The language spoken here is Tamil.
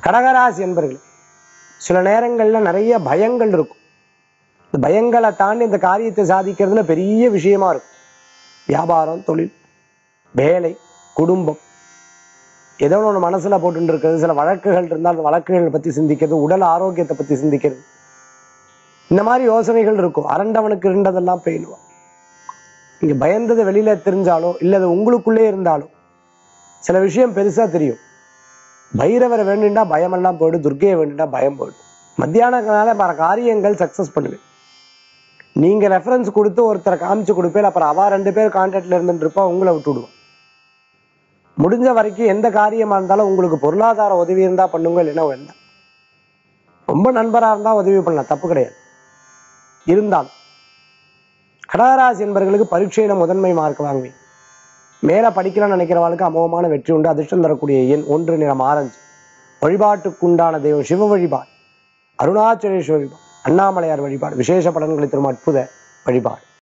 கடகராசி என்பர்கள் சில நேரங்கள்ல நிறைய பயங்கள் இருக்கும் இந்த பயங்களை தாண்டி இந்த காரியத்தை சாதிக்கிறதுல பெரிய விஷயமா இருக்கும் வியாபாரம் தொழில் வேலை குடும்பம் ஏதோ ஒன்று மனசுல போட்டு இருக்கிறது சில வழக்குகள் இருந்தால் அந்த வழக்குகள் பத்தி சிந்திக்கிறது உடல் ஆரோக்கியத்தை பத்தி சிந்திக்கிறது இந்த மாதிரி யோசனைகள் இருக்கும் அரண்டவனுக்கு இருண்டதெல்லாம் பெயிடுவான் நீங்க பயந்தது வெளியில தெரிஞ்சாலோ இல்ல அது உங்களுக்குள்ளே இருந்தாலும் சில விஷயம் பெருசா தெரியும் பைரவரை வேண்டுண்டா பயமெல்லாம் போயிடும் துர்க்கையை வேண்டுண்டா பயம் போயிடும் மத்தியானத்தினால பல காரியங்கள் சக்சஸ் பண்ணுவேன் நீங்க ரெஃபரன்ஸ் கொடுத்து ஒருத்தரை காமிச்சு கொடுப்பேன் அப்புறம் அவ ரெண்டு பேர் கான்டாக்ட்ல இருந்துட்டு இருப்பா உங்களை விட்டு விடுவான் முடிஞ்ச வரைக்கும் எந்த காரியமா இருந்தாலும் உங்களுக்கு பொருளாதார உதவி இருந்தா பண்ணுங்க இல்லைன்னா வேண்டாம் ரொம்ப நண்பரா இருந்தா உதவி பண்ணலாம் தப்பு கிடையாது இருந்தாலும் கடகராசி என்பவர்களுக்கு பரீட்சையில முதன்மை மார்க் வாங்குவீங்க மேல படிக்கலாம்னு நினைக்கிறவங்களுக்கு அமோகமான வெற்றி உண்டு அதிர்ஷ்டம் தரக்கூடிய எண் ஒன்று நிறம் ஆரஞ்சு வழிபாட்டுக்குண்டான தெய்வம் சிவ வழிபாடு அருணாச்சலேஸ்வர வழிபாடு அண்ணாமலையார் வழிபாடு விசேஷ பலன்களை தரும் அற்புத வழிபாடு